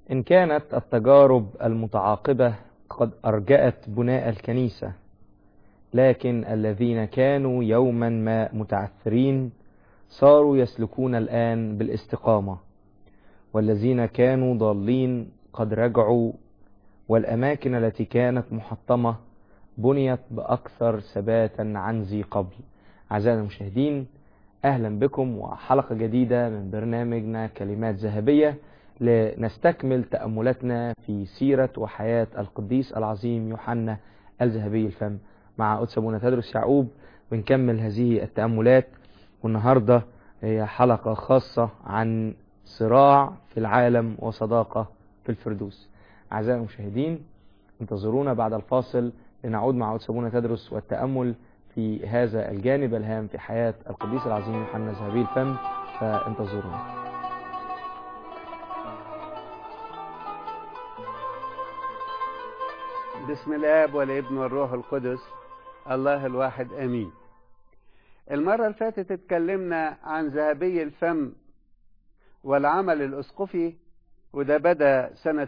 إن كانت التجارب المتعاقبة قد أرجأت بناء الكنيسة لكن الذين كانوا يوما ما متعثرين صاروا يسلكون الآن بالاستقامة والذين كانوا ضالين قد رجعوا والأماكن التي كانت محطمة بنيت بأكثر ثباتا عن ذي قبل أعزائنا المشاهدين أهلا بكم وحلقة جديدة من برنامجنا كلمات ذهبية لنستكمل تأملاتنا في سيرة وحياة القديس العظيم يوحنا الذهبي الفم مع قدس أبونا تدرس يعقوب بنكمل هذه التأملات والنهاردة هي حلقة خاصة عن صراع في العالم وصداقة في الفردوس أعزائي المشاهدين انتظرونا بعد الفاصل لنعود مع قدس أبونا تدرس والتأمل في هذا الجانب الهام في حياة القديس العظيم يوحنا الذهبي الفم فانتظرونا بسم الاب والابن والروح القدس الله الواحد امين المرة اللي فاتت اتكلمنا عن ذهبي الفم والعمل الاسقفي وده بدأ سنة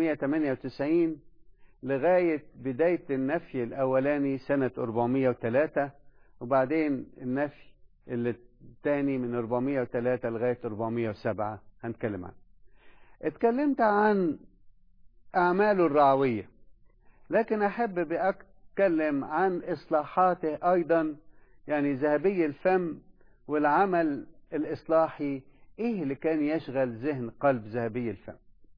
398 لغاية بداية النفي الأولاني سنة 403 وبعدين النفي الثاني من 403 لغاية 407 هنتكلم عنه اتكلمت عن أعماله الرعوية لكن أحب بأتكلم عن إصلاحاته أيضا يعني ذهبي الفم والعمل الإصلاحي إيه اللي كان يشغل ذهن قلب ذهبي الفم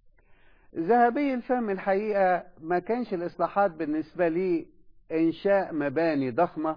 ذهبي الفم الحقيقة ما كانش الإصلاحات بالنسبة لي إنشاء مباني ضخمة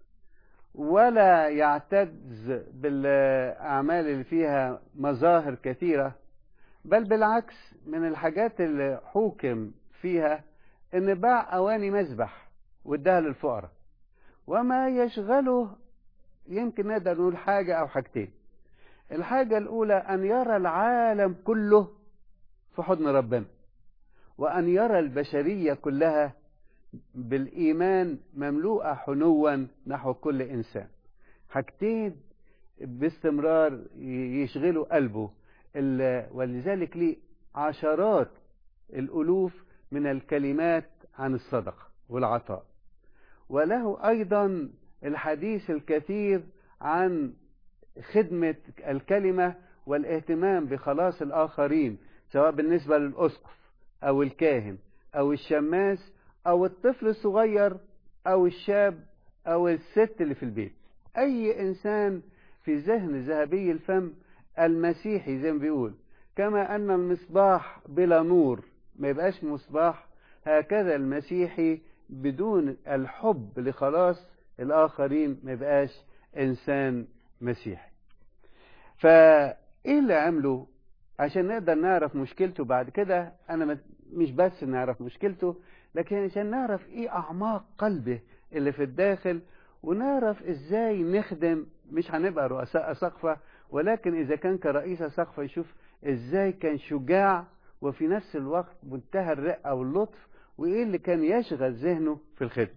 ولا يعتز بالأعمال اللي فيها مظاهر كثيرة بل بالعكس من الحاجات اللي حوكم فيها ان باع اواني مذبح واداها للفقراء وما يشغله يمكن نقدر نقول حاجة او حاجتين الحاجة الاولى ان يرى العالم كله في حضن ربنا وان يرى البشرية كلها بالايمان مملوءة حنوا نحو كل انسان حاجتين باستمرار يشغلوا قلبه ولذلك ليه عشرات الالوف من الكلمات عن الصدقة والعطاء وله أيضا الحديث الكثير عن خدمة الكلمة والاهتمام بخلاص الآخرين سواء بالنسبة للأسقف أو الكاهن أو الشماس أو الطفل الصغير أو الشاب أو الست اللي في البيت أي إنسان في ذهن ذهبي الفم المسيحي زي ما بيقول كما أن المصباح بلا نور ما يبقاش مصباح هكذا المسيحي بدون الحب لخلاص الآخرين ما يبقاش إنسان مسيحي فإيه اللي عمله عشان نقدر نعرف مشكلته بعد كده أنا مش بس نعرف مشكلته لكن عشان نعرف إيه أعماق قلبه اللي في الداخل ونعرف إزاي نخدم مش هنبقى رؤساء سقفة ولكن إذا كان كرئيس سقفة يشوف إزاي كان شجاع وفي نفس الوقت منتهى الرقة واللطف وإيه اللي كان يشغل ذهنه في الخدمة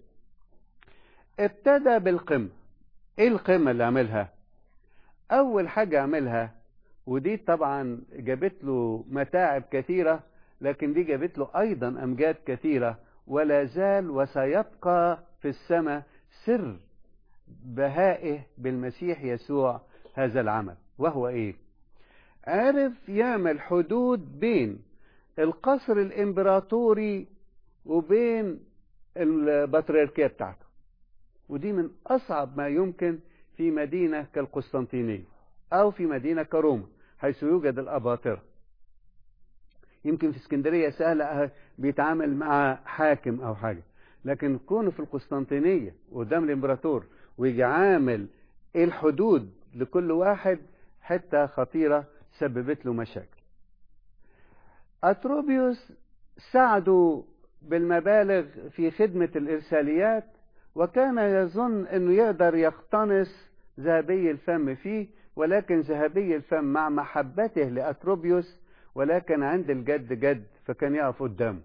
ابتدى بالقمة إيه القمة اللي عملها أول حاجة عملها ودي طبعا جابت له متاعب كثيرة لكن دي جابت له أيضا أمجاد كثيرة ولا زال وسيبقى في السماء سر بهائه بالمسيح يسوع هذا العمل وهو إيه عرف يعمل حدود بين القصر الامبراطوري وبين البطريركية بتاعته ودي من أصعب ما يمكن في مدينة كالقسطنطينية أو في مدينة كروما حيث يوجد الأباطرة يمكن في اسكندرية سهلة بيتعامل مع حاكم أو حاجة لكن كونه في القسطنطينية قدام الإمبراطور ويجي عامل إيه الحدود لكل واحد حتة خطيرة سببت له مشاكل أتروبيوس ساعده بالمبالغ في خدمة الإرساليات وكان يظن أنه يقدر يقتنص ذهبي الفم فيه ولكن ذهبي الفم مع محبته لأتروبيوس ولكن عند الجد جد فكان يقف قدامه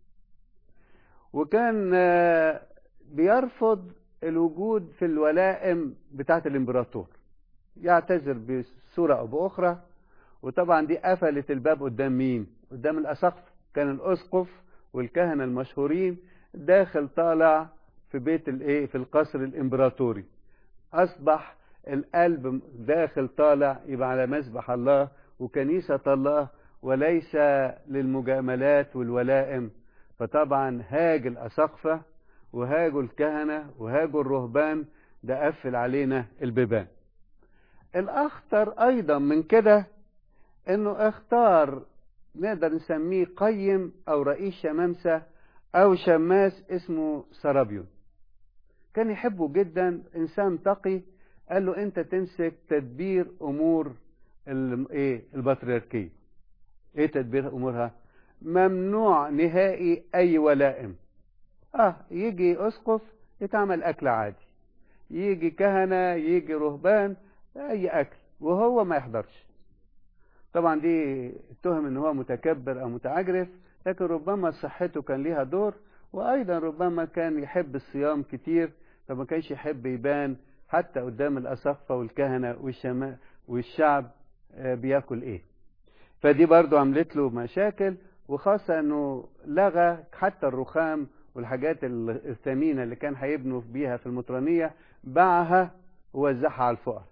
وكان بيرفض الوجود في الولائم بتاعة الإمبراطور يعتذر بصورة أو بأخرى وطبعا دي قفلت الباب قدام مين قدام الأسقف كان الأسقف والكهنة المشهورين داخل طالع في بيت الايه في القصر الامبراطوري اصبح القلب داخل طالع يبقى على مسبح الله وكنيسة الله وليس للمجاملات والولائم فطبعا هاج الأسقفة وهاجوا الكهنة وهاجوا الرهبان ده قفل علينا البيبان الأخطر أيضا من كده إنه اختار نقدر نسميه قيم أو رئيس شمامسة أو شماس اسمه سرابيون كان يحبه جدا إنسان تقي قال له أنت تمسك تدبير أمور إيه البطريركية إيه تدبير أمورها ممنوع نهائي أي ولائم آه يجي أسقف يتعمل أكل عادي يجي كهنة يجي رهبان أي أكل وهو ما يحضرش طبعا دي اتهم ان هو متكبر او متعجرف لكن ربما صحته كان ليها دور وايضا ربما كان يحب الصيام كتير فما كانش يحب يبان حتى قدام الاسقفه والكهنه والشماء والشعب بياكل ايه فدي برضو عملت له مشاكل وخاصة انه لغى حتى الرخام والحاجات الثمينة اللي كان هيبنوا بيها في المطرانية باعها ووزعها على الفقراء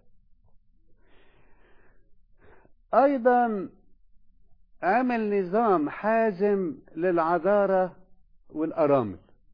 ايضا عمل نظام حازم للعذارة والارامل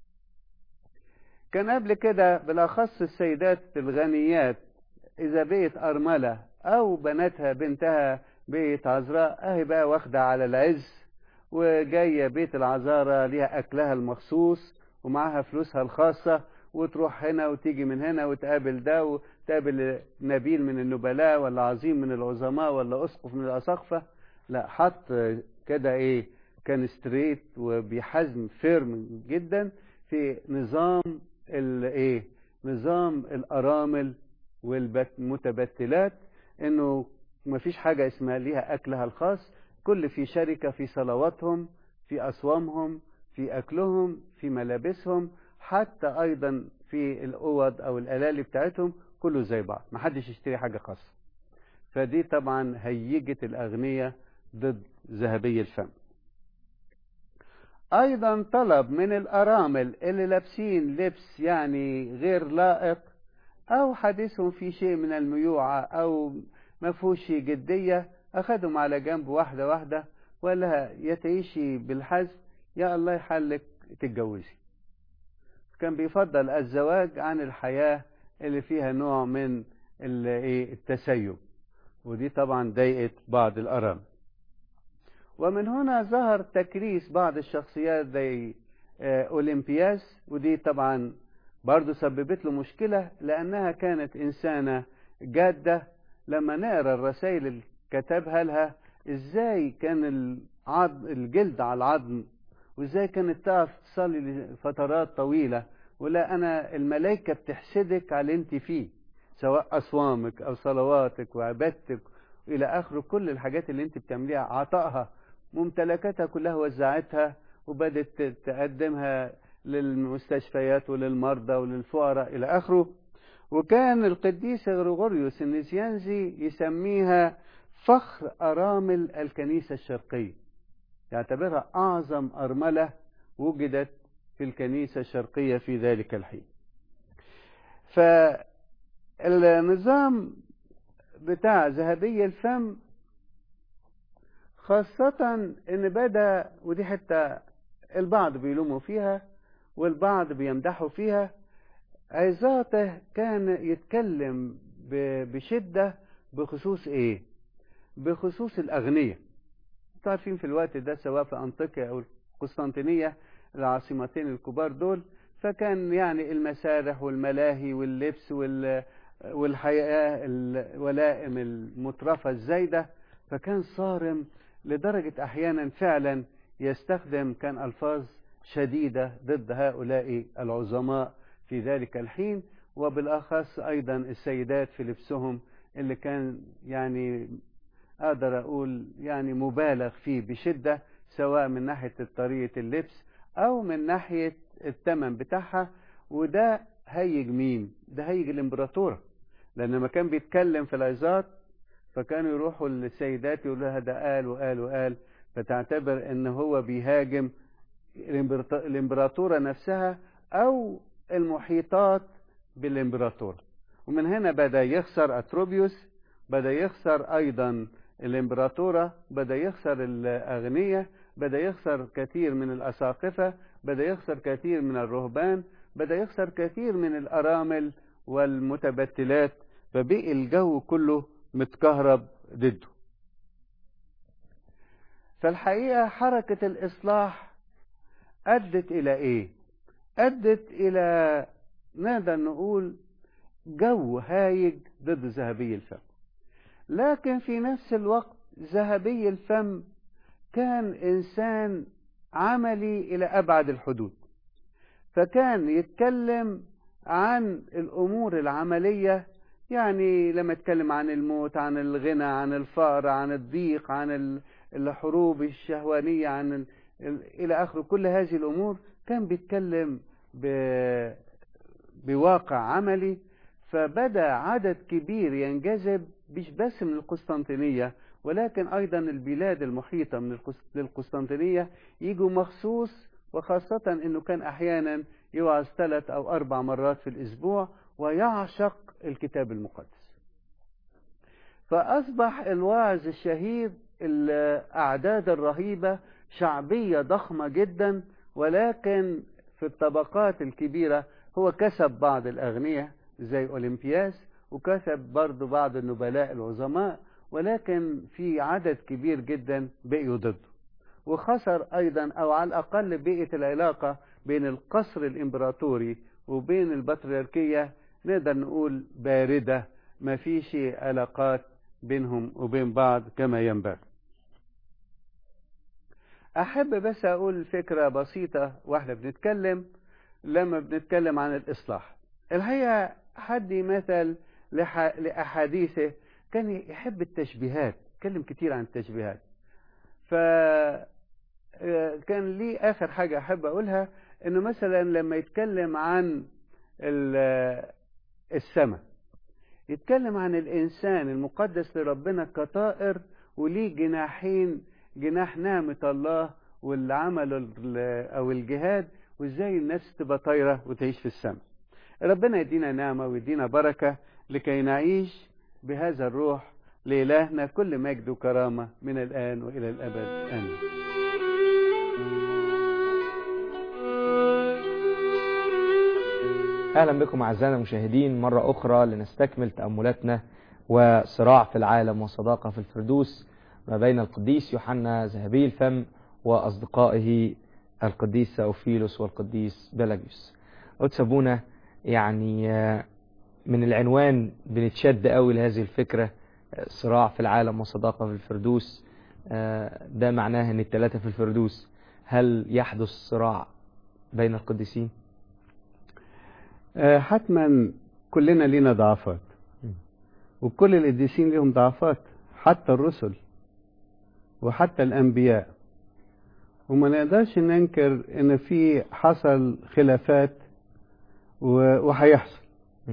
كان قبل كده بالاخص السيدات الغنيات اذا بقت ارملة او بناتها بنتها بقت عذراء اهي بقى واخدة على العز وجاية بيت العذارة ليها اكلها المخصوص ومعاها فلوسها الخاصة وتروح هنا وتيجي من هنا وتقابل ده وتقابل نبيل من النبلاء ولا عظيم من العظماء ولا اسقف من الاساقفه لا حط كده ايه كان ستريت وبيحزم فيرم جدا في نظام الايه نظام الارامل والمتبتلات انه ما فيش حاجه اسمها ليها اكلها الخاص كل في شركه في صلواتهم في اصوامهم في اكلهم في ملابسهم حتى ايضا في الاوض او الالالي بتاعتهم كله زي بعض محدش يشتري حاجه خاصه فدي طبعا هيجت الاغنياء ضد ذهبي الفم ايضا طلب من الارامل اللي لابسين لبس يعني غير لائق او حديثهم في شيء من الميوعة او ما فيهوش جدية اخدهم على جنب واحدة واحدة وقال لها يا تعيشي بالحزم يا الله يحلك تتجوزي كان بيفضل الزواج عن الحياة اللي فيها نوع من التسيب ودي طبعا ضايقت بعض الأرام ومن هنا ظهر تكريس بعض الشخصيات زي أولمبياس ودي طبعا برضو سببت له مشكلة لأنها كانت إنسانة جادة لما نقرأ الرسائل اللي كتبها لها إزاي كان العظم الجلد على العظم وإزاي كانت تعرف تصلي لفترات طويلة ولا أنا الملائكة بتحسدك على اللي أنت فيه سواء أصوامك أو صلواتك وعبادتك إلى آخره كل الحاجات اللي أنت بتعمليها عطائها ممتلكاتها كلها وزعتها وبدت تقدمها للمستشفيات وللمرضى وللفقراء إلى آخره وكان القديس غريغوريوس النسيانزي يسميها فخر أرامل الكنيسة الشرقية يعتبرها أعظم أرملة وجدت في الكنيسة الشرقية في ذلك الحين فالنظام بتاع ذهبي الفم خاصة ان بدأ ودي حتى البعض بيلوموا فيها والبعض بيمدحوا فيها عظاته كان يتكلم بشدة بخصوص ايه بخصوص الاغنياء انتوا عارفين في الوقت ده سواء في انطاكيا او القسطنطينية العاصمتين الكبار دول فكان يعني المسارح والملاهي واللبس وال والحياة الولائم المترفة الزايدة فكان صارم لدرجة أحيانا فعلا يستخدم كان ألفاظ شديدة ضد هؤلاء العظماء في ذلك الحين وبالأخص أيضا السيدات في لبسهم اللي كان يعني أقدر أقول يعني مبالغ فيه بشدة سواء من ناحية طريقة اللبس أو من ناحية الثمن بتاعها وده هيج مين؟ ده هيج الإمبراطورة لأن لما كان بيتكلم في العظات فكانوا يروحوا للسيدات يقولوا لها ده قال وقال وقال فتعتبر ان هو بيهاجم الامبراطورة نفسها او المحيطات بالامبراطورة ومن هنا بدأ يخسر اتروبيوس بدأ يخسر ايضا الامبراطورة بدأ يخسر الاغنياء بدأ يخسر كثير من الاساقفة بدأ يخسر كثير من الرهبان بدأ يخسر كثير من الارامل والمتبتلات فبقي الجو كله متكهرب ضده فالحقيقة حركة الإصلاح أدت إلى إيه؟ أدت إلى نقدر نقول جو هايج ضد ذهبي الفم لكن في نفس الوقت ذهبي الفم كان إنسان عملي إلى أبعد الحدود فكان يتكلم عن الأمور العملية يعني لما يتكلم عن الموت عن الغنى عن الفقر عن الضيق عن الحروب الشهوانية عن ال... إلى آخره كل هذه الأمور كان بيتكلم ب... بواقع عملي فبدأ عدد كبير ينجذب مش بس من القسطنطينية ولكن أيضا البلاد المحيطة من القسطنطينية يجوا مخصوص وخاصة أنه كان أحيانا يوعظ ثلاث أو أربع مرات في الأسبوع ويعشق الكتاب المقدس فأصبح الواعظ الشهير الأعداد الرهيبة شعبية ضخمة جدا ولكن في الطبقات الكبيرة هو كسب بعض الأغنياء زي أولمبياس وكسب برضو بعض النبلاء العظماء ولكن في عدد كبير جدا بقيوا ضده وخسر أيضا أو على الأقل بقيت العلاقة بين القصر الإمبراطوري وبين البطريركية نقدر نقول باردة ما فيش علاقات بينهم وبين بعض كما ينبغي أحب بس أقول فكرة بسيطة واحنا بنتكلم لما بنتكلم عن الإصلاح الحقيقة حد مثل لأحاديثه كان يحب التشبيهات يتكلم كتير عن التشبيهات ف كان لي آخر حاجة أحب أقولها إنه مثلا لما يتكلم عن السماء يتكلم عن الإنسان المقدس لربنا كطائر وليه جناحين جناح نعمة الله والعمل أو الجهاد وإزاي الناس تبقى طايرة وتعيش في السماء ربنا يدينا نعمة ويدينا بركة لكي نعيش بهذا الروح لإلهنا كل مجد وكرامة من الآن وإلى الأبد آمين أهلا بكم أعزائنا المشاهدين مرة أخرى لنستكمل تأملاتنا وصراع في العالم وصداقة في الفردوس ما بين القديس يوحنا ذهبي الفم وأصدقائه القديس سأوفيلوس والقديس بلاجيوس قدس أبونا يعني من العنوان بنتشد قوي لهذه الفكرة صراع في العالم وصداقة في الفردوس ده معناه ان الثلاثة في الفردوس هل يحدث صراع بين القديسين حتما كلنا لينا ضعفات وكل القديسين لهم ضعفات حتى الرسل وحتى الأنبياء وما نقدرش ننكر ان في حصل خلافات وهيحصل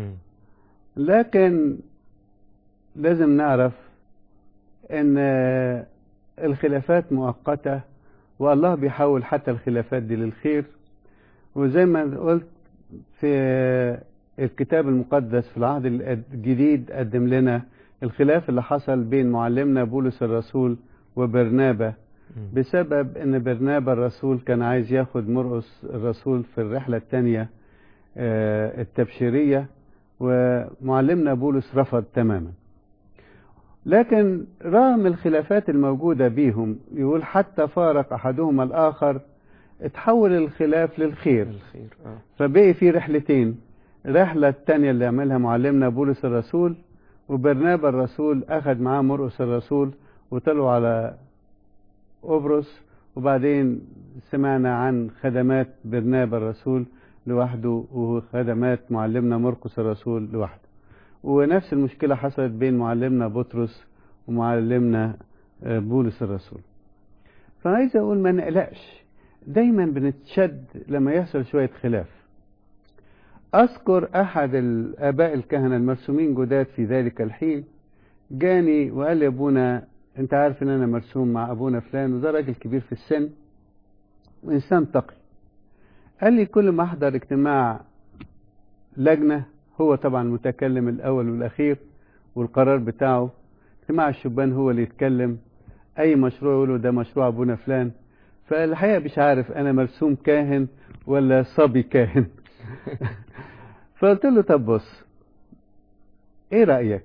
لكن لازم نعرف ان الخلافات مؤقتة والله بيحول حتى الخلافات دي للخير وزي ما قلت في الكتاب المقدس في العهد الجديد قدم لنا الخلاف اللي حصل بين معلمنا بولس الرسول وبرنابا بسبب ان برنابا الرسول كان عايز ياخد مرقس الرسول في الرحلة الثانية التبشيرية ومعلمنا بولس رفض تماما لكن رغم الخلافات الموجودة بيهم يقول حتى فارق أحدهما الآخر اتحول الخلاف للخير الخير آه. فبقي في رحلتين الرحلة الثانية اللي عملها معلمنا بولس الرسول وبرنابا الرسول أخذ معاه مرقس الرسول وطلعوا على قبرص وبعدين سمعنا عن خدمات برنابا الرسول لوحده وخدمات معلمنا مرقس الرسول لوحده ونفس المشكلة حصلت بين معلمنا بطرس ومعلمنا بولس الرسول فعايز أقول ما نقلقش دايما بنتشد لما يحصل شوية خلاف أذكر أحد الآباء الكهنة المرسومين جداد في ذلك الحين جاني وقال لي أبونا انت عارف ان انا مرسوم مع ابونا فلان وده راجل كبير في السن وانسان تقي قال لي كل ما احضر اجتماع لجنة هو طبعا المتكلم الاول والاخير والقرار بتاعه اجتماع الشبان هو اللي يتكلم اي مشروع يقوله ده مشروع ابونا فلان فالحقيقة مش عارف انا مرسوم كاهن ولا صبي كاهن فقلت له طب بص ايه رأيك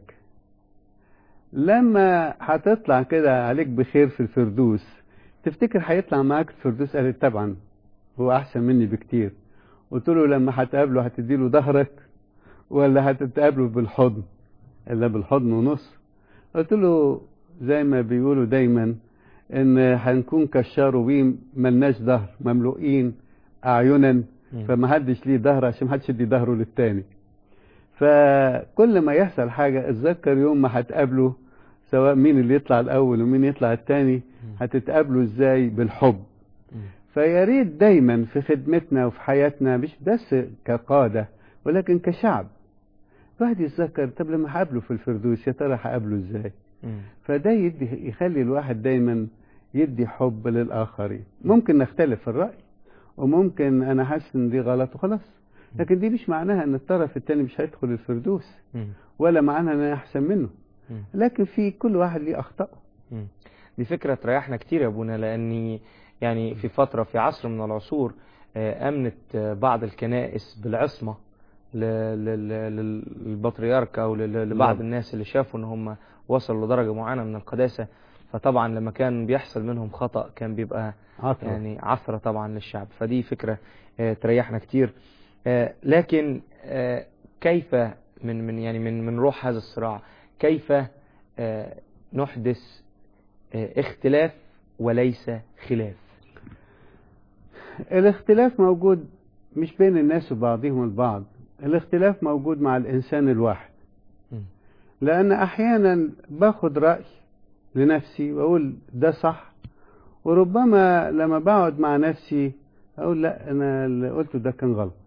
لما هتطلع كده عليك بخير في الفردوس تفتكر هيطلع معاك الفردوس قال لي طبعا هو احسن مني بكتير قلت له لما هتقابله هتديله ظهرك ولا هتتقابله بالحضن الا بالحضن ونص قلت له زي ما بيقولوا دايما ان هنكون كالشاروبيم ملناش ظهر مملوئين اعينا فما حدش ليه ظهر عشان ما حدش يدي ظهره للتاني فكل ما يحصل حاجة اتذكر يوم ما هتقابله سواء مين اللي يطلع الأول ومين يطلع التاني هتتقابلوا ازاي بالحب فيا ريت دايما في خدمتنا وفي حياتنا مش بس كقادة ولكن كشعب الواحد يتذكر طب لما هقابله في الفردوس يا ترى هقابله ازاي فده يدي يخلي الواحد دايما يدي حب للآخرين ممكن نختلف في الرأي وممكن أنا حاسس إن دي غلط وخلاص لكن دي مش معناها ان الطرف الثاني مش هيدخل الفردوس ولا معناها ان انا احسن منه لكن في كل واحد ليه اخطائه دي فكره تريحنا كتير يا ابونا لاني يعني في فتره في عصر من العصور امنت بعض الكنائس بالعصمه للبطريرك او لبعض الناس اللي شافوا ان هم وصلوا لدرجه معينه من القداسه فطبعا لما كان بيحصل منهم خطا كان بيبقى عثرة. يعني عثره طبعا للشعب فدي فكره تريحنا كتير لكن كيف من من يعني من من روح هذا الصراع كيف نحدث اختلاف وليس خلاف الاختلاف موجود مش بين الناس وبعضهم البعض الاختلاف موجود مع الإنسان الواحد لأن أحيانا باخد رأي لنفسي وأقول ده صح وربما لما بقعد مع نفسي أقول لا أنا اللي قلته ده كان غلط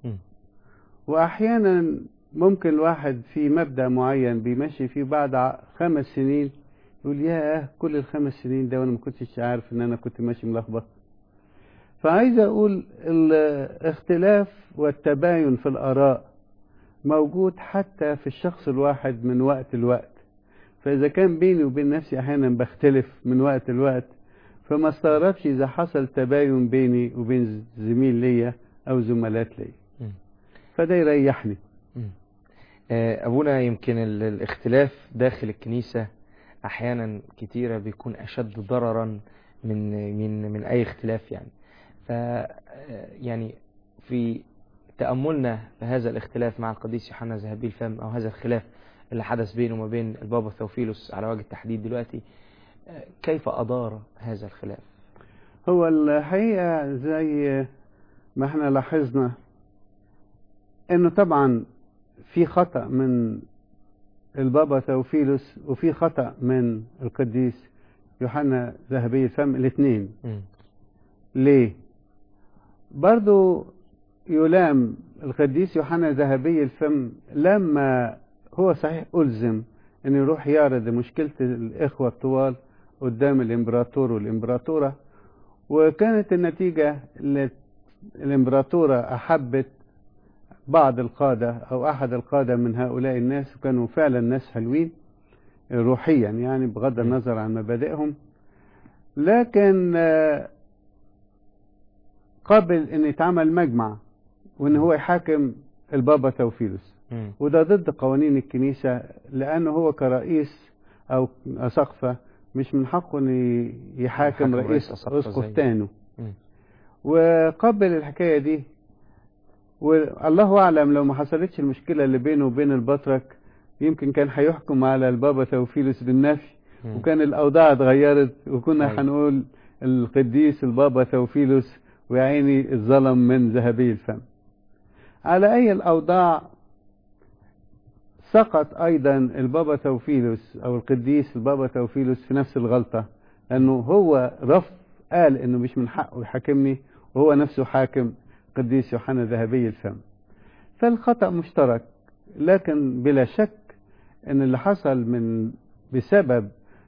واحيانا ممكن الواحد في مبدا معين بيمشي فيه بعد خمس سنين يقول ياه كل الخمس سنين ده وانا ما كنتش عارف ان انا كنت ماشي ملخبط فعايز اقول الاختلاف والتباين في الاراء موجود حتى في الشخص الواحد من وقت لوقت فاذا كان بيني وبين نفسي احيانا بختلف من وقت لوقت فما استغربش اذا حصل تباين بيني وبين زميل ليا او زملات ليا فده يريحني أبونا يمكن الاختلاف داخل الكنيسة أحيانا كتيرة بيكون أشد ضررا من من من أي اختلاف يعني ف يعني في تأملنا في هذا الاختلاف مع القديس يوحنا ذهبي الفم أو هذا الخلاف اللي حدث بينه وما بين البابا ثوفيلوس على وجه التحديد دلوقتي كيف أدار هذا الخلاف؟ هو الحقيقة زي ما احنا لاحظنا انه طبعا في خطأ من البابا ثوفيلوس وفي خطأ من القديس يوحنا ذهبي الفم الاثنين ليه برضو يلام القديس يوحنا ذهبي الفم لما هو صحيح ألزم أن يروح يعرض مشكلة الإخوة الطوال قدام الإمبراطور والإمبراطورة وكانت النتيجة الإمبراطورة أحبت بعض القادة أو أحد القادة من هؤلاء الناس وكانوا فعلا ناس حلوين روحيا يعني بغض النظر عن مبادئهم لكن قبل أن يتعمل مجمع وأن هو يحاكم البابا توفيلوس وده ضد قوانين الكنيسة لأنه هو كرئيس أو أسقفة مش من حقه أن يحاكم رئيس أسقف تاني وقبل الحكاية دي والله أعلم لو ما حصلتش المشكلة اللي بينه وبين البطرك يمكن كان هيحكم على البابا توفيلوس بالنفي وكان الأوضاع اتغيرت وكنا هنقول القديس البابا توفيلوس ويعيني الظلم من ذهبي الفم على أي الأوضاع سقط أيضا البابا توفيلوس أو القديس البابا توفيلوس في نفس الغلطة لأنه هو رف قال إنه مش من حقه يحاكمني وهو نفسه حاكم قديس يوحنا ذهبي الفم فالخطأ مشترك لكن بلا شك ان اللي حصل من بسبب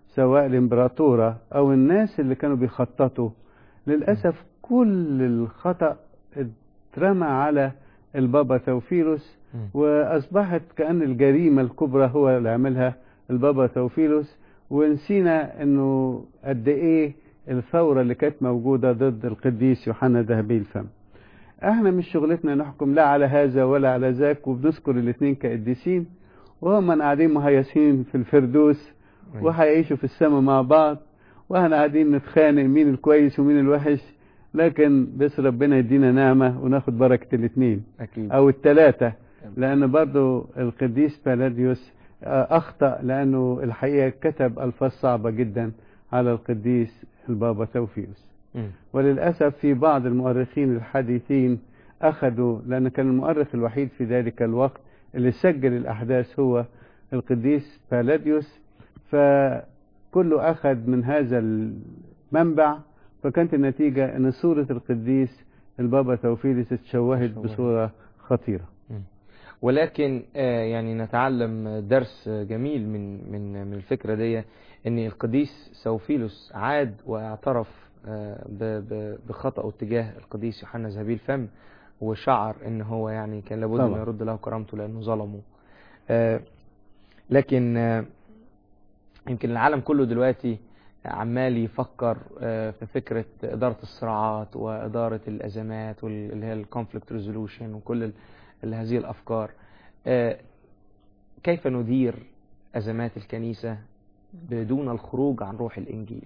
سواء الامبراطورة او الناس اللي كانوا بيخططوا للأسف كل الخطأ اترمى على البابا ثوفيلوس مم. واصبحت كأن الجريمة الكبرى هو اللي عملها البابا ثوفيلوس ونسينا انه قد ايه الثورة اللي كانت موجودة ضد القديس يوحنا ذهبي الفم احنا مش شغلتنا نحكم لا على هذا ولا على ذاك وبنذكر الاثنين كقديسين وهم قاعدين مهيسين في الفردوس أيوة. وهيعيشوا في السماء مع بعض واحنا قاعدين نتخانق مين الكويس ومين الوحش لكن بس ربنا يدينا نعمة وناخد بركة الاثنين أكيد او الثلاثة لان برضو القديس بلاديوس آه، اخطأ لانه الحقيقة كتب الفاظ صعبة جدا على القديس البابا ثوفيوس مم. وللأسف في بعض المؤرخين الحديثين أخذوا لأن كان المؤرخ الوحيد في ذلك الوقت اللي سجل الأحداث هو القديس بلاديوس فكله أخذ من هذا المنبع فكانت النتيجة أن صورة القديس البابا ثوفيلس اتشوهت تشوهت. بصورة خطيرة ولكن آه، يعني نتعلم درس جميل من من من الفكره دي ان القديس سوفيلوس عاد واعترف آه، ب- ب- بخطأه تجاه القديس يوحنا ذهبي الفم وشعر ان هو يعني كان لابد انه طبعا. يرد له كرامته لانه ظلمه آه، لكن آه، يمكن العالم كله دلوقتي عمال يفكر آه، في فكرة إدارة الصراعات وإدارة الأزمات واللي هي الكونفليكت ريزولوشن وكل ال- ال- هذه الأفكار آه، كيف ندير أزمات الكنيسة بدون الخروج عن روح الإنجيل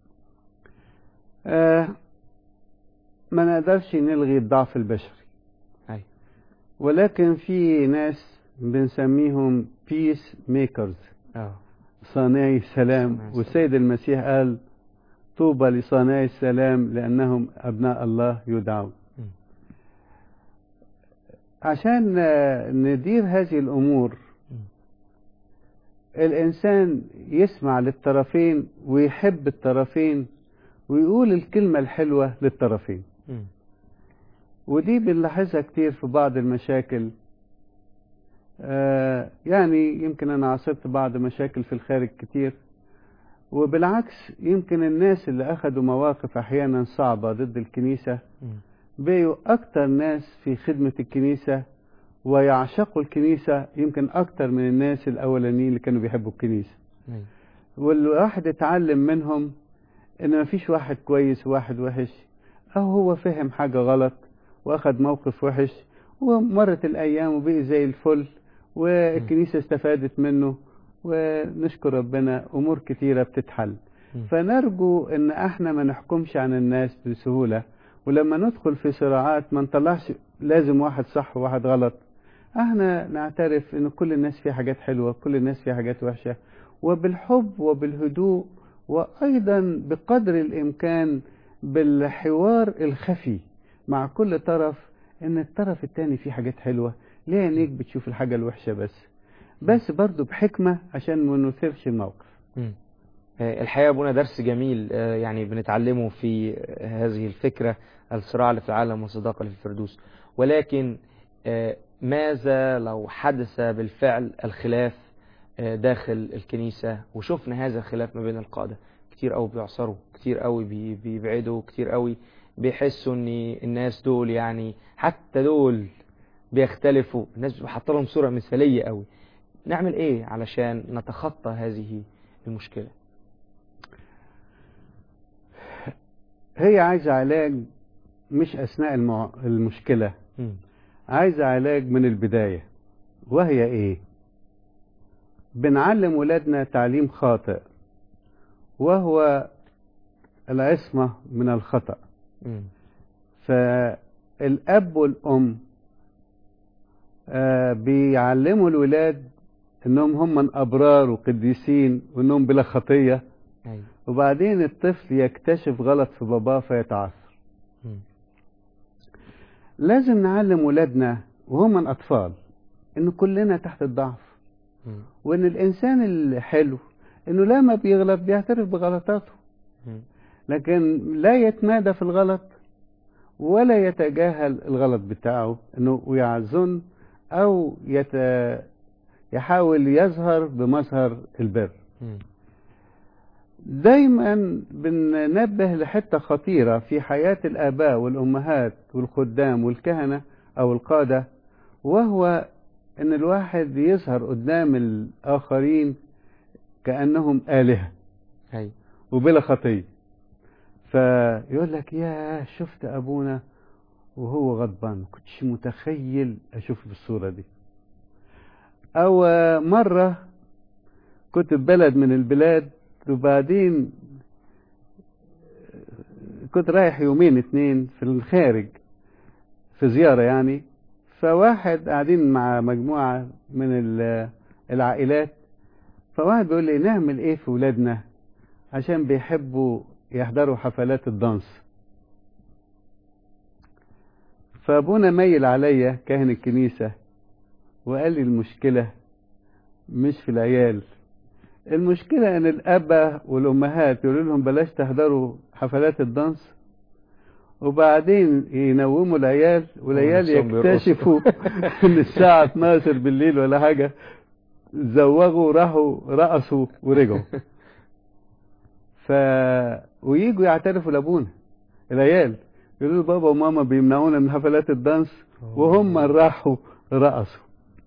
آه ما نقدرش نلغي الضعف البشري أي. ولكن في ناس بنسميهم بيس ميكرز اه صانعي السلام صانعي السلام. والسيد المسيح قال طوبى لصانعي السلام لأنهم أبناء الله يدعون مم. عشان آه، ندير هذه الأمور مم. الإنسان يسمع للطرفين ويحب الطرفين ويقول الكلمة الحلوة للطرفين مم. ودي بنلاحظها كتير في بعض المشاكل آه يعني يمكن أنا عاصرت بعض مشاكل في الخارج كتير وبالعكس يمكن الناس اللي أخذوا مواقف أحيانا صعبة ضد الكنيسة مم. بقوا أكتر ناس في خدمة الكنيسة ويعشقوا الكنيسة يمكن أكتر من الناس الأولانيين اللي كانوا بيحبوا الكنيسة أي. والواحد اتعلم منهم ان مفيش واحد كويس وواحد وحش او هو فهم حاجة غلط واخد موقف وحش ومرت الايام وبقي زي الفل والكنيسة استفادت منه ونشكر ربنا امور كتيرة بتتحل مم. فنرجو ان احنا ما نحكمش عن الناس بسهولة ولما ندخل في صراعات ما نطلعش لازم واحد صح وواحد غلط احنا نعترف ان كل الناس فيها حاجات حلوة كل الناس فيها حاجات وحشة وبالحب وبالهدوء وايضا بقدر الامكان بالحوار الخفي مع كل طرف ان الطرف التاني فيه حاجات حلوة ليه عينيك بتشوف الحاجة الوحشة بس بس برضو بحكمة عشان ما نثيرش الموقف مم. آه، الحقيقة أبونا درس جميل آه، يعني بنتعلمه في آه، هذه الفكرة الصراع اللي في العالم والصداقة اللي في الفردوس ولكن آه، ماذا لو حدث بالفعل الخلاف آه، داخل الكنيسة وشفنا هذا الخلاف ما بين القادة كتير قوي بيعصروا كتير قوي بي- بيبعدوا كتير قوي بيحسوا ان الناس دول يعني حتى دول بيختلفوا الناس بتبقى حاطه لهم صورة مثالية قوي نعمل ايه علشان نتخطى هذه المشكلة هي عايزة علاج مش أثناء المع... المشكلة مم. عايزة علاج من البداية وهي إيه؟ بنعلم ولادنا تعليم خاطئ وهو العصمة من الخطأ مم. فالأب والأم آه، بيعلموا الولاد إنهم هم من أبرار وقديسين وإنهم بلا خطية أيوة. وبعدين الطفل يكتشف غلط في باباه فيتعثر مم. لازم نعلم ولادنا وهم أطفال إن كلنا تحت الضعف مم. وإن الإنسان الحلو إنه لما بيغلط بيعترف بغلطاته مم. لكن لا يتمادى في الغلط ولا يتجاهل الغلط بتاعه إنه يظن أو يت... يحاول يظهر بمظهر البر مم. دايما بننبه لحتة خطيرة في حياة الآباء والأمهات والخدام والكهنة أو القادة وهو إن الواحد يظهر قدام الآخرين كأنهم آلهة أي وبلا خطية فيقول لك يا شفت أبونا وهو غضبان ما كنتش متخيل أشوف بالصورة دي أو مرة كنت في بلد من البلاد وبعدين كنت رايح يومين اتنين في الخارج في زيارة يعني فواحد قاعدين مع مجموعة من ال- العائلات فواحد بيقول لي نعمل ايه في ولادنا عشان بيحبوا يحضروا حفلات الدانس فابونا ميل عليا كاهن الكنيسة وقال لي المشكلة مش في العيال المشكلة ان الاباء والامهات يقولوا لهم بلاش تحضروا حفلات الدانس وبعدين ينوموا العيال والعيال ونفسهم بيرقصوا. يكتشفوا ان الساعة 12 بالليل ولا حاجة زوغوا راحوا رقصوا ورجعوا ف ويجوا يعترفوا لابونا العيال يقولوا له بابا وماما بيمنعونا من حفلات الدانس وهم راحوا رقصوا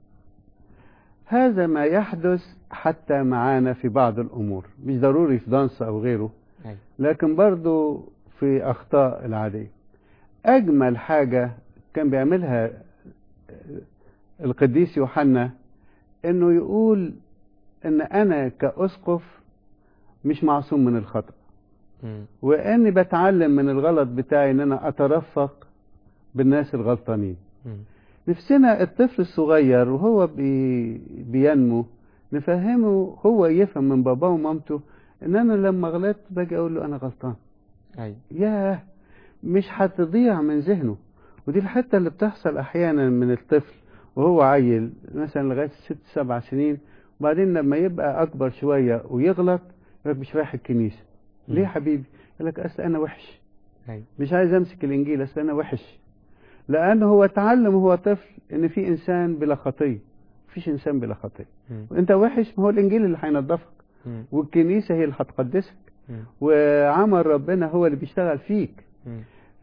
هذا ما يحدث حتى معانا في بعض الأمور مش ضروري في دانس أو غيره أي. لكن برضو في أخطاء العادية أجمل حاجة كان بيعملها القديس يوحنا إنه يقول إن أنا كأسقف مش معصوم من الخطأ مم. وإني بتعلم من الغلط بتاعي إن أنا أترفق بالناس الغلطانين مم. نفسنا الطفل الصغير وهو بي بينمو نفهمه هو يفهم من باباه ومامته ان انا لما غلطت باجي اقول له انا غلطان أي ياه مش هتضيع من ذهنه ودي الحته اللي بتحصل احيانا من الطفل وهو عيل مثلا لغايه ست سبع سنين وبعدين لما يبقى اكبر شويه ويغلط يقول لك مش رايح الكنيسه ليه يا حبيبي يقول لك اصل انا وحش أي مش عايز امسك الانجيل اصل انا وحش لانه هو اتعلم وهو طفل ان في انسان بلا خطيه مفيش انسان بلا خطيه مم. وانت وحش ما هو الانجيل اللي هينضفك مم. والكنيسه هي اللي هتقدسك مم. وعمل ربنا هو اللي بيشتغل فيك مم.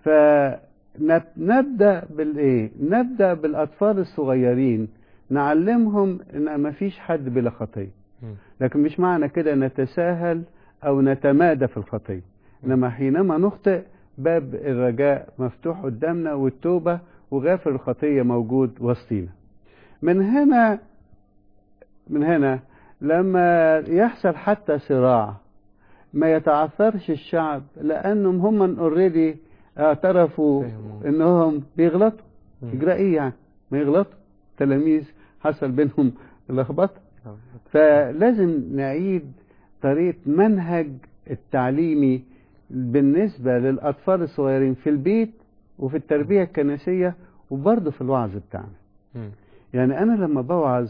فنبدا بالايه نبدا بالاطفال الصغيرين نعلمهم ان ما فيش حد بلا خطيه مم. لكن مش معنى كده نتساهل او نتمادى في الخطيه انما حينما نخطئ باب الرجاء مفتوح قدامنا والتوبه وغافر الخطيه موجود وسطينا من هنا من هنا لما يحصل حتى صراع ما يتعثرش الشعب لانهم هم اوريدي اعترفوا فهموا. انهم بيغلطوا مم. اجراء ايه يعني ما يغلطوا تلاميذ حصل بينهم لخبطه آه. فلازم نعيد طريقة منهج التعليمي بالنسبة للأطفال الصغيرين في البيت وفي التربية الكنسية وبرضه في الوعظ بتاعنا مم. يعني أنا لما بوعظ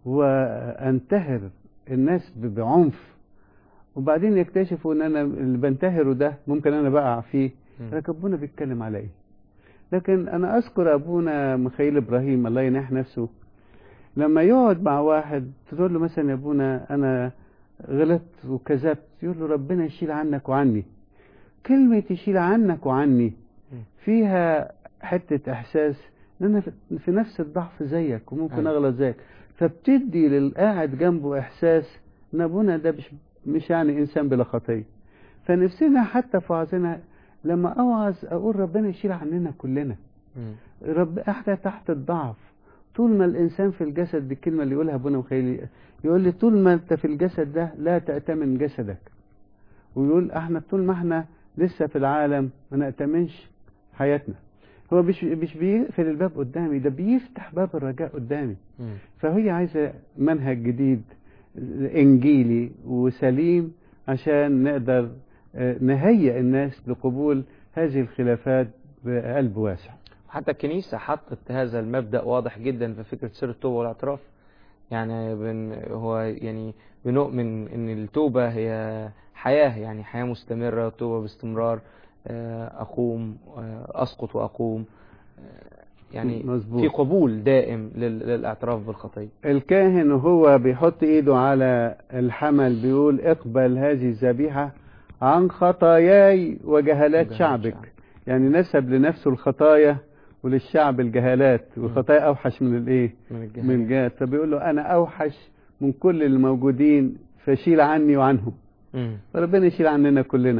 وأنتهر الناس ب- بعنف وبعدين يكتشفوا ان انا اللي بنتهره ده ممكن انا بقع فيه مم. لكن ابونا بيتكلم على ايه لكن انا اذكر ابونا مخيل ابراهيم الله ينح نفسه لما يقعد مع واحد تقول له مثلا يا ابونا انا غلطت وكذبت يقول له ربنا يشيل عنك وعني كلمة يشيل عنك وعني مم. فيها حتة احساس ان انا في- في نفس الضعف زيك وممكن أيوة. اغلط زيك فبتدي للقاعد جنبه احساس ان ابونا ده مش مش يعني انسان بلا خطيه فنفسنا حتى في وعظنا لما اوعظ اقول ربنا يشيل عننا كلنا مم. رب احنا تحت الضعف طول ما الانسان في الجسد دي الكلمه اللي يقولها ابونا مخيل يقول لي طول ما انت في الجسد ده لا تأتمن جسدك ويقول احنا طول ما احنا لسه في العالم ما نأتمنش حياتنا هو مش مش بيقفل الباب قدامي ده بيفتح باب الرجاء قدامي مم. فهي عايزة منهج جديد إنجيلي وسليم عشان نقدر آه، نهيئ الناس لقبول هذه الخلافات بقلب واسع حتى الكنيسة حطت هذا المبدأ واضح جدا في فكرة سر التوبة والاعتراف يعني بن هو يعني بنؤمن ان التوبة هي حياة يعني حياة مستمرة توبة باستمرار آه، أقوم آه، أسقط وأقوم آه، يعني مظبوط. في قبول دائم لل- للاعتراف بالخطيه الكاهن وهو بيحط ايده على الحمل بيقول اقبل هذه الذبيحة عن خطاياي وجهالات وجهالات شعبك شعبك. يعني نسب لنفسه الخطايا وللشعب الجهالات والخطايا اوحش من الايه من من الجهل الجهات فبيقول له انا اوحش من كل الموجودين فشيل عني وعنهم مم. فربنا يشيل عننا كلنا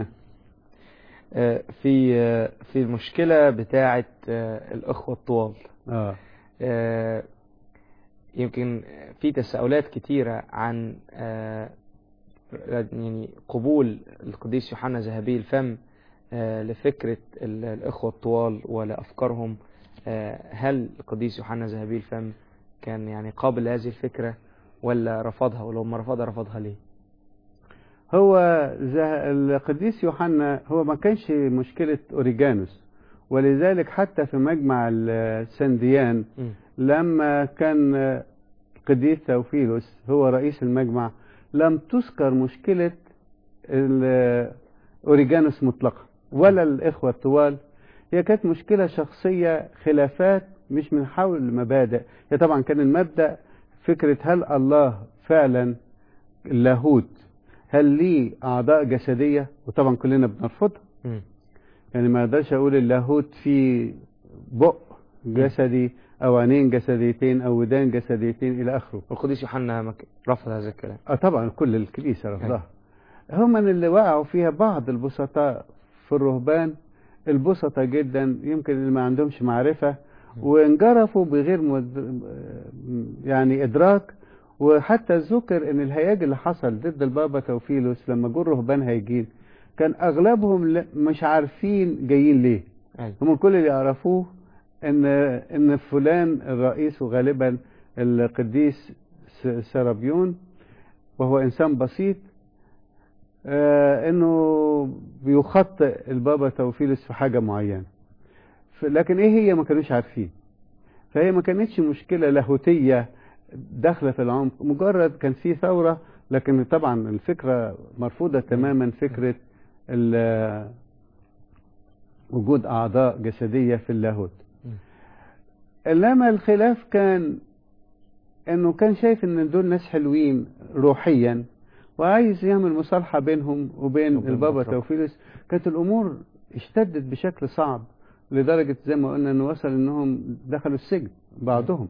آه، في آه، في المشكله بتاعه آه، الاخوه الطوال اه آه، يمكن في تساؤلات كتيرة عن آه، يعني قبول القديس يوحنا ذهبي الفم آه، لفكرة ال- الإخوة الطوال ولأفكارهم آه، هل القديس يوحنا ذهبي الفم كان يعني قابل لهذه الفكرة ولا رفضها ولو ما رفضها رفضها ليه؟ هو زه- القديس يوحنا هو ما كانش مشكلة أوريجانوس ولذلك حتى في مجمع السنديان مم. لما كان القديس ثوفيلوس هو رئيس المجمع لم تذكر مشكلة ال- أوريجانوس مطلقا ولا الإخوة الطوال هي كانت مشكلة شخصية خلافات مش من حول المبادئ هي طبعا كان المبدأ فكرة هل الله فعلا اللاهوت هل ليه أعضاء جسدية وطبعا كلنا بنرفضها مم. يعني ما اقدرش اقول اللاهوت في بق جسدي او عينين جسديتين او ودان جسديتين الى اخره والقديس يوحنا ما ك- رفض هذا الكلام اه طبعا كل الكنيسه رفضها هم من اللي وقعوا فيها بعض البسطاء في الرهبان البسطاء جدا يمكن اللي ما عندهمش معرفه وانجرفوا بغير مد... يعني ادراك وحتى ذكر ان الهياج اللي حصل ضد البابا توفيلوس لما جه الرهبان هيجين كان اغلبهم ل- مش عارفين جايين ليه أيوة. هم كل اللي يعرفوه ان ان فلان الرئيس وغالبا القديس س- سرابيون وهو انسان بسيط آه انه بيخطئ البابا توفيلس في حاجه معينه ف- لكن ايه هي ما كانوش عارفين فهي ما كانتش مشكله لاهوتيه داخله في العمق مجرد كان في ثوره لكن طبعا الفكره مرفوضه تماما فكره ال- وجود اعضاء جسديه في اللاهوت مم. انما الخلاف كان انه كان شايف ان دول ناس حلوين روحيا وعايز يعمل مصالحه بينهم وبين وبين البابا الأتراك. توفيلس كانت الامور اشتدت بشكل صعب لدرجه زي ما قلنا انه وصل انهم دخلوا السجن بعضهم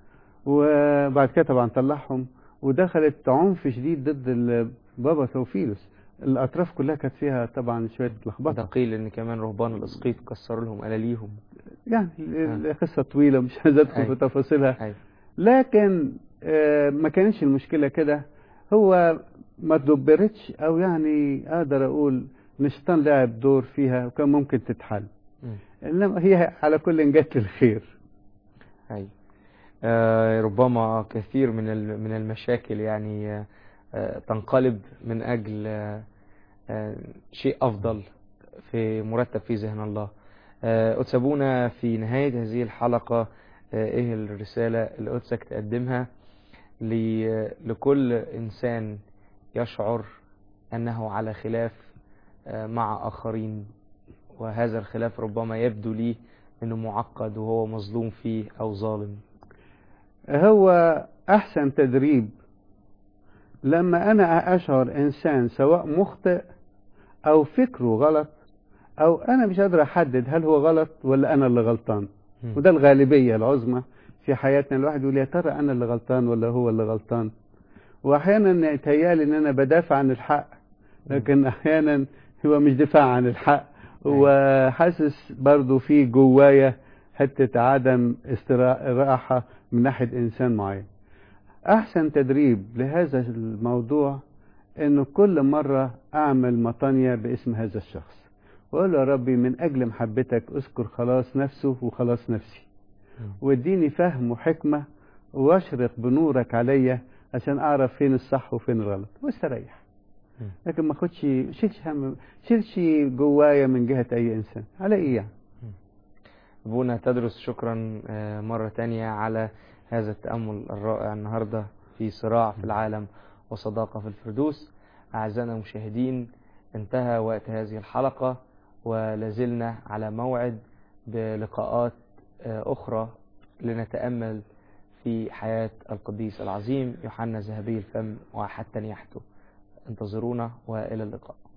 وبعد كده طبعا طلعهم ودخلت عنف شديد ضد البابا توفيلس الاطراف كلها كانت فيها طبعا شويه ده لخبطه قيل ان كمان رهبان الاسقيط كسروا لهم الاليهم يعني القصه طويله مش عايز ادخل في أيوة. تفاصيلها أيوة. لكن آه، ما كانش المشكلة كده هو ما تدبرتش او يعني اقدر اقول ان الشيطان لعب دور فيها وكان ممكن تتحل مم. انما هي على كل جت للخير أي. آه ربما كثير من ال- من المشاكل يعني آه، آه تنقلب من أجل آه آه شيء أفضل في مرتب في ذهن الله آه أتسابونا في نهاية هذه الحلقة آه إيه الرسالة اللي قدسك تقدمها ل- لكل إنسان يشعر أنه على خلاف آه مع آخرين وهذا الخلاف ربما يبدو ليه انه معقد وهو مظلوم فيه او ظالم هو احسن تدريب لما انا اشعر انسان سواء مخطئ او فكره غلط او انا مش قادر احدد هل هو غلط ولا انا اللي غلطان وده الغالبيه العظمى في حياتنا الواحد يقول يا ترى انا اللي غلطان ولا هو اللي غلطان واحيانا يتهيالي ان انا بدافع عن الحق لكن احيانا هو مش دفاع عن الحق هو حاسس برضو في جوايا حته عدم استراحه من ناحيه انسان معين احسن تدريب لهذا الموضوع انه كل مره اعمل مطانيه باسم هذا الشخص واقول له يا ربي من اجل محبتك اذكر خلاص نفسه وخلاص نفسي واديني فهم وحكمه واشرق بنورك عليا عشان اعرف فين الصح وفين الغلط واستريح مم. لكن ما اخدش شيلش هم شيلش جوايا من جهه اي انسان على ايه يعني ابونا تدرس شكرا آه، مرة تانية على هذا التأمل الرائع النهاردة في صراع في العالم وصداقة في الفردوس أعزائنا المشاهدين انتهى وقت هذه الحلقة ولازلنا على موعد بلقاءات أخرى لنتأمل في حياة القديس العظيم يوحنا ذهبي الفم وحتى يحتو انتظرونا وإلى اللقاء